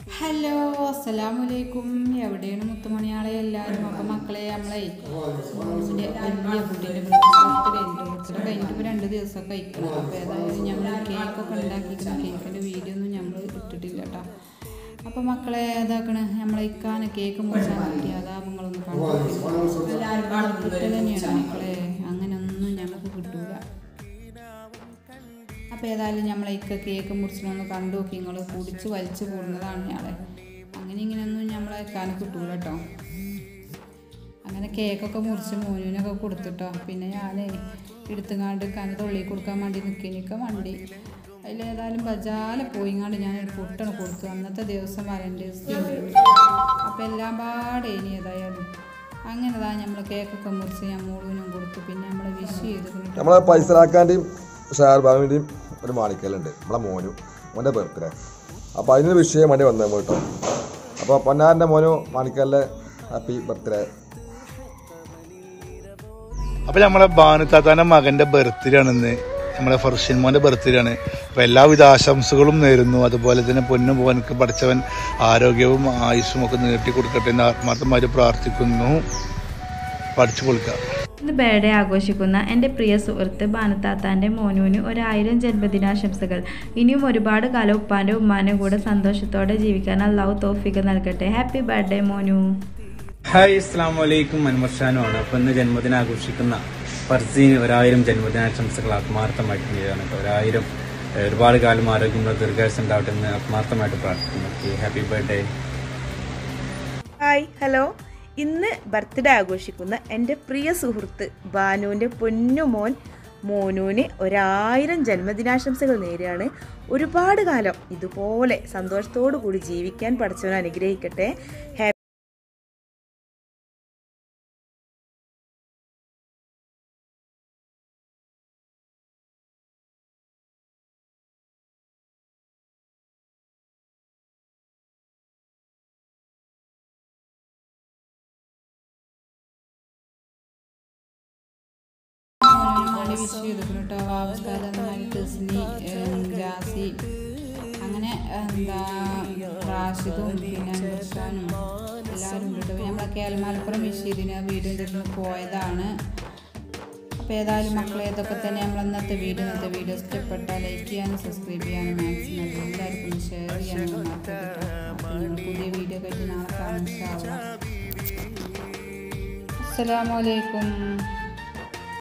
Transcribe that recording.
hello അസ്സലാമലൈക്കും എവിടെയാണ് മുത്തുമണിയാളെ എല്ലാവരും അപ്പം മക്കളെ നമ്മളെ മോൻ്റെ വലിയ കുട്ടീൻ്റെ ബർത്ത്ഡേ ഉണ്ട് ബർത്ത്ഡേ കഴിഞ്ഞിട്ട് ഇപ്പോൾ രണ്ട് ദിവസമൊക്കെ കഴിക്കണം അപ്പോൾ ഏതായാലും ഞങ്ങൾ കേക്കൊക്കെ ഉണ്ടാക്കിയിരിക്കണം കേക്കിൻ്റെ വീഡിയോ ഒന്നും ഞങ്ങൾ ഇട്ടിട്ടില്ല കേട്ടോ അപ്പോൾ മക്കളെ ഇതാക്കണ നമ്മളെ ഇക്കാന് കേക്ക് മുറിച്ചാൻ പറ്റി അതാ നിങ്ങളൊന്ന് കണ്ടു കിട്ടൽ തന്നെയാണ് മക്കളെ അങ്ങനെയൊന്നും ഞങ്ങൾക്ക് കിട്ടൂല അപ്പോൾ ഏതായാലും നമ്മളെ ഇക്ക കേക്ക് മുറിച്ചിട്ടൊന്ന് കണ്ടു നോക്കി നിങ്ങൾ കുടിച്ച് വലിച്ചു കൂടുന്നതാണ് ഞാളെ അങ്ങനെ ഇങ്ങനെയൊന്നും നമ്മളെ കാലം കിട്ടൂല കേട്ടോ അങ്ങനെ കേക്കൊക്കെ മുറിച്ച് മോനുവിനൊക്കെ കൊടുത്തിട്ടോ പിന്നെ ഞാൻ എടുത്തുങ്ങാണ്ട് കന തൊള്ളി കൊടുക്കാൻ വേണ്ടി നിൽക്കിനിക്ക വണ്ടി അതിലേതായാലും ബജാല പോയിങ്ങാണ്ട് ഞാൻ ഒരു പൊട്ടണ് കൊടുത്തു അന്നത്തെ ദിവസം വാലൻറ്റൈൻസ് ഡേ അപ്പോൾ എല്ലാം പാടെ ഇനി ഏതായാലും അങ്ങനെതാ നമ്മൾ കേക്കൊക്കെ മുറിച്ച് ഞാൻ മോളൂനും കൊടുത്തു പിന്നെ നമ്മൾ വിഷ് ചെയ്ത് നമ്മളെ പൈസലാക്കാൻ്റെയും ഷാർബാമിൻ്റെയും ഒരു മാണിക്കലുണ്ട് നമ്മളെ മോനും മോൻ്റെ ബർത്ത്ഡേ അപ്പോൾ അതിനൊരു വിഷയം വേണ്ടി വന്നത് കേട്ടോ അപ്പോൾ പൊന്നാരൻ്റെ മോനു മാണിക്കലിൻ്റെ ഹാപ്പി ബർത്ത്ഡേ അപ്പൊ നമ്മളെ ഭാനുത്താത്താന്റെ മകന്റെ ബർത്ത്ഡേ ആണെന്ന് നമ്മളെ ഫർഷിൻ മോന്റെ ബർത്ത്ഡേ ആണ് അപ്പൊ എല്ലാവിധ ആശംസകളും നേരുന്നു അതുപോലെ തന്നെ പൊന്നു പോവനക്ക് പഠിച്ചവൻ ആരോഗ്യവും ആയുസ്സും ഒക്കെ നീട്ടി കൊടുക്കട്ടെ എന്ന് ആത്മാർത്ഥമായിട്ട് പ്രാർത്ഥിക്കുന്നു പഠിച്ചു കൊടുക്കുക ഇന്ന് ബർത്ത്ഡേ ആഘോഷിക്കുന്ന എൻ്റെ പ്രിയ സുഹൃത്ത് ബാനത്താത്താൻ്റെ മോനുവിന് ഒരായിരം ജന്മദിനാശംസകൾ ഇനിയും ഒരുപാട് കാലം ഉപ്പാൻ്റെ ഉമ്മാൻ്റെ കൂടെ സന്തോഷത്തോടെ ജീവിക്കാൻ അള്ളാഹു തോഫിക്ക് നൽകട്ടെ ഹാപ്പി ബർത്ത്ഡേ മോനു ഹായ് അസ്സാം വലൈക്കും അൻവർഷാനുമാണ് അപ്പം ഇന്ന് ജന്മദിനം ആഘോഷിക്കുന്ന ഫർസീന് ഒരായിരം ജന്മദിനാശംസകൾ ആത്മാർത്ഥമായിട്ട് നേരാണ് കേട്ടോ ഒരായിരം ഏഹ്, ഒരുപാട് കാലം ആരോഗ്യമുള്ള ദീർഘായുസ് ഉണ്ടാവട്ടെ എന്ന് ആത്മാർത്ഥമായിട്ട് പ്രാർത്ഥിക്കുന്നു okay happy birthday hi hello ഇന്ന് ബർത്ത്ഡേ ആഘോഷിക്കുന്ന എൻ്റെ പ്രിയ സുഹൃത്ത് ബാനുവിൻ്റെ പൊന്നുമോൻ മോനുവിന് ഒരായിരം ജന്മദിനാശംസകൾ നേരെയാണ് ഒരുപാട് കാലം ഇതുപോലെ സന്തോഷത്തോടു കൂടി ജീവിക്കാൻ പഠിച്ചവൻ അനുഗ്രഹിക്കട്ടെ ഹാപ്പി മോനെ വിഷ് ചെയ്തിട്ടുണ്ട് കേട്ടോ വാവസ്കാരന്മാർ ടെസ്നി ജാസി അങ്ങനെ എന്താ റാഷിദും പിന്നെ അൻവർഷാനും എല്ലാവരും ഉണ്ട് കേട്ടോ നമ്മളെ കേരളമലപ്പുറം വിഷ് ചെയ്തിന് വീഡിയോ ഇതിന് പോയതാണ് അപ്പോൾ ഏതായാലും മക്കളെ ഇതൊക്കെ തന്നെ നമ്മൾ ഇന്നത്തെ വീഡിയോ ഇന്നത്തെ വീഡിയോ ഇഷ്ടപ്പെട്ടാൽ ലൈക്ക് ചെയ്യാനും സബ്സ്ക്രൈബ് ചെയ്യാനും മാക്സിമം എല്ലാവർക്കും ഷെയർ ചെയ്യാനും മറക്കരുത് അപ്പോൾ നിങ്ങൾ പുതിയ വീഡിയോ കഴിഞ്ഞ് നാളെ കാണാൻ അസ്സലാമലൈക്കും